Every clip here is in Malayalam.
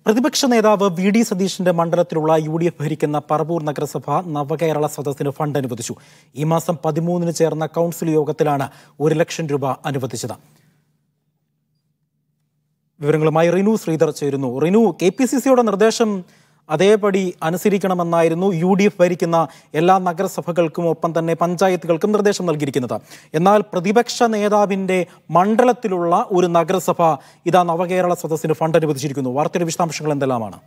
പ്രതിപക്ഷ നേതാവ് വി ഡി സതീഷിന്റെ മണ്ഡലത്തിലുള്ള യു ഡി എഫ് ഭരിക്കുന്ന പറവൂർ നഗരസഭ നവകേരള സദസ്സിന് ഫണ്ട് അനുവദിച്ചു ഈ മാസം പതിമൂന്നിന് ചേർന്ന കൗൺസിൽ യോഗത്തിലാണ് ഒരു ലക്ഷം രൂപ അനുവദിച്ചത് വിവരങ്ങളുമായി റിനു ശ്രീധർ ചേരുന്നു റിനു കെ പി സി സിയുടെ നിർദ്ദേശം അതേപടി അനുസരിക്കണമെന്നായിരുന്നു യു ഡി എഫ് ഭരിക്കുന്ന എല്ലാ നഗരസഭകൾക്കും ഒപ്പം തന്നെ പഞ്ചായത്തുകൾക്കും നിർദ്ദേശം നൽകിയിരിക്കുന്നത് എന്നാൽ പ്രതിപക്ഷ നേതാവിന്റെ മണ്ഡലത്തിലുള്ള ഒരു നഗരസഭ ഇതാ നവകേരള സദസ്സിന് ഫണ്ട് അനുവദിച്ചിരിക്കുന്നു വാർത്തയുടെ വിശദാംശങ്ങൾ എന്തെല്ലാമാണ്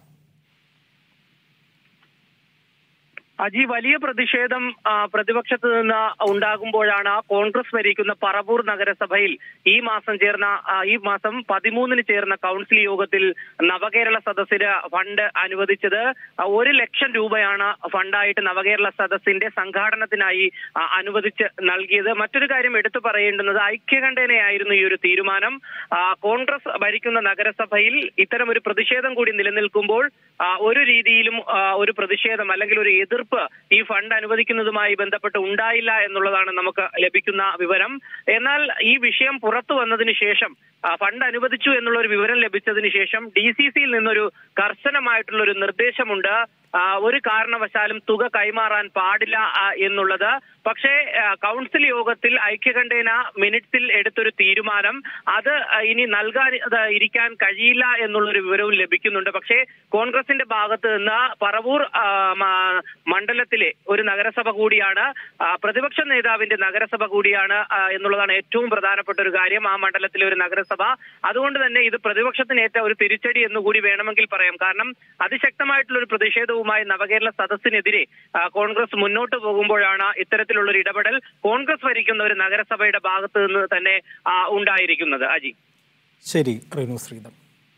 അജി വലിയ പ്രതിഷേധം ആ, പ്രതിപക്ഷത്ത് നിന്ന് ഉണ്ടാകുമ്പോഴാണ് കോൺഗ്രസ് ഭരിക്കുന്ന പറവൂർ നഗരസഭയിൽ ഈ മാസം ചേർന്ന ആ, ഈ മാസം പതിമൂന്നിന് ചേർന്ന കൗൺസിൽ യോഗത്തിൽ നവകേരള സദസ്സിന് ഫണ്ട് അനുവദിച്ചത് ആ, ഒരു ലക്ഷം രൂപയാണ് ഫണ്ടായിട്ട് നവകേരള സദസ്സിന്റെ സംഘാടനത്തിനായി ആ, അനുവദിച്ച് നൽകിയത് മറ്റൊരു കാര്യം എടുത്തു പറയേണ്ടുന്നത് ഐക്യകണ്ഠേനയായിരുന്നു ഈ ഒരു തീരുമാനം ആ, കോൺഗ്രസ് ഭരിക്കുന്ന നഗരസഭയിൽ ഇത്തരം ഒരു പ്രതിഷേധം കൂടി നിലനിൽക്കുമ്പോൾ ആ, ഒരു രീതിയിലും ആ, ഒരു പ്രതിഷേധം അല്ലെങ്കിൽ ഒരു എതിർപ്പ് ഈ ഫണ്ട് അനുവദിക്കുന്നതുമായി ബന്ധപ്പെട്ട് ഉണ്ടായില്ല എന്നുള്ളതാണ് നമുക്ക് ലഭിക്കുന്ന വിവരം എന്നാൽ ഈ വിഷയം പുറത്തു വന്നതിന് ശേഷം ആ, ഫണ്ട് അനുവദിച്ചു എന്നുള്ള ഒരു വിവരം ലഭിച്ചതിന് ശേഷം ഡി സി സിയിൽ നിന്നൊരു കർശനമായിട്ടുള്ള ഒരു നിർദ്ദേശമുണ്ട് ആ, ഒരു കാരണവശാലും തുക കൈമാറാൻ പാടില്ല ആ, എന്നുള്ളത് പക്ഷേ ആ, കൗൺസിൽ യോഗത്തിൽ ഐക്യകണ്ഠേന മിനിറ്റ്സിൽ എടുത്തൊരു തീരുമാനം അത് ആ, ഇനി നൽകാൻ അത് ഇരിക്കാൻ കഴിയില്ല എന്നുള്ളൊരു വിവരവും ലഭിക്കുന്നുണ്ട് പക്ഷേ കോൺഗ്രസിന്റെ ഭാഗത്ത് നിന്ന് പറവൂർ ആ, മ- മണ്ഡലത്തിലെ ഒരു നഗരസഭ കൂടിയാണ് ആ, പ്രതിപക്ഷ നേതാവിന്റെ നഗരസഭ കൂടിയാണ് ആ, എന്നുള്ളതാണ് ഏറ്റവും പ്രധാനപ്പെട്ട ഒരു കാര്യം ആ മണ്ഡലത്തിലെ ഒരു നഗരസഭ അതുകൊണ്ട് തന്നെ ഇത് പ്രതിപക്ഷത്തിനേറ്റ ഒരു തിരിച്ചടി എന്നുകൂടി വേണമെങ്കിൽ പറയാം കാരണം അതിശക്തമായിട്ടുള്ള ഒരു പ്രതിഷേധവുമായി നവകേരള സദസ്സിനെതിരെ ആ, കോൺഗ്രസ് മുന്നോട്ട് പോകുമ്പോഴാണ് ഇത്തരത്തിലുള്ള ഒരു ഇടപെടൽ കോൺഗ്രസ് ഭരിക്കുന്ന ഒരു നഗരസഭയുടെ ഭാഗത്ത് നിന്ന് തന്നെ ആ, ഉണ്ടായിരിക്കുന്നത് അജി ശരി റിനു ശ്രീധർ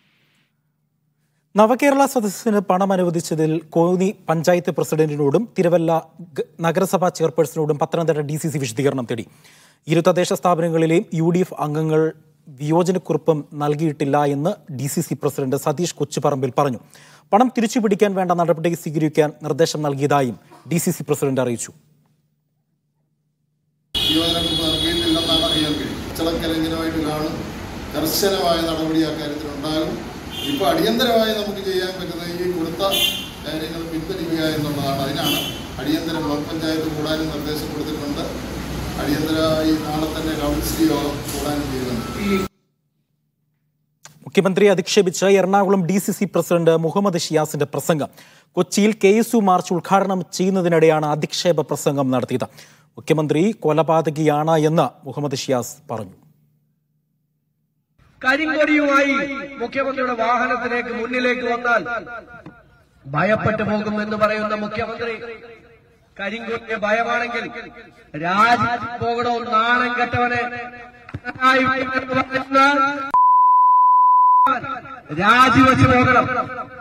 നവകേരള സദസ്സിന് പണം അനുവദിച്ചതിൽ കോന്നി പഞ്ചായത്ത് പ്രസിഡന്റിനോടും തിരുവല്ല ഗ- നഗരസഭാ ചെയർപേഴ്സണോടും പത്തനംതിട്ട ഡി സി സി വിശദീകരണം തേടി ഇരു തദ്ദേശ സ്ഥാപനങ്ങളിലെയും യു ഡി എഫ് അംഗങ്ങൾ വിയോജനക്കുറിപ്പും നൽകിയിട്ടില്ല എന്ന് D C C president Satheesh Kochuparambil പറഞ്ഞു പണം തിരിച്ചുപിടിക്കാൻ വേണ്ട നടപടി സ്വീകരിക്കാൻ നിർദ്ദേശം നൽകിയതായും ഡി സി സി പ്രസിഡന്റ് അറിയിച്ചു ജീവനക്കുറിപ്പ് നൽകിയിട്ടില്ലെന്നാണ് അറിയാൻ കഴിയും ചിളക്കലങ്കിനുമായിട്ട് കാണും കർശനമായ നടപടി ആ കാര്യത്തിൽ ഉണ്ടാകും ഇപ്പോൾ അടിയന്തരമായി നമുക്ക് ചെയ്യാൻ പറ്റുന്നത് ഈ കൊടുത്ത കാര്യങ്ങൾ പിൻവലിക്കുക എന്നുള്ളതാണ് അതിനാണ് അടിയന്തര ബ്ലോക്ക് പഞ്ചായത്ത് കൂടാനും നിർദ്ദേശം കൊടുത്തിട്ടുണ്ട് അടിയന്തരമായി നാളെ തന്നെ കൗൺസിൽ യോഗം കൂടാനും തീരുമാനിച്ചു മുഖ്യമന്ത്രിയെ അധിക്ഷേപിച്ച് Ernakulam D C C president Muhammad ഷിയാസിന്റെ പ്രസംഗം കൊച്ചിയിൽ കെ എസ് യു മാർച്ച് ഉദ്ഘാടനം ചെയ്യുന്നതിനിടെയാണ് അധിക്ഷേപ പ്രസംഗം നടത്തിയത് മുഖ്യമന്ത്രി കൊലപാതകിയാണ് എന്ന് മുഹമ്മദ് ഷിയാസ് പറഞ്ഞു കരിങ്കൊടിയുമായി മുഖ്യമന്ത്രിയുടെ വാഹനത്തിലേക്ക് മുന്നിലേക്ക് വന്നാൽ ഭയപ്പെട്ടു പോകും എന്ന് പറയുന്ന മുഖ്യമന്ത്രി കരിങ്കൊടിയെ ഭയമാണെങ്കിൽ രാജി പോകണോ നാണം കെട്ടവനെ പിണറായി വിജയൻ എന്ന് പറയുന്ന രാജിവെച്ച് പോകണം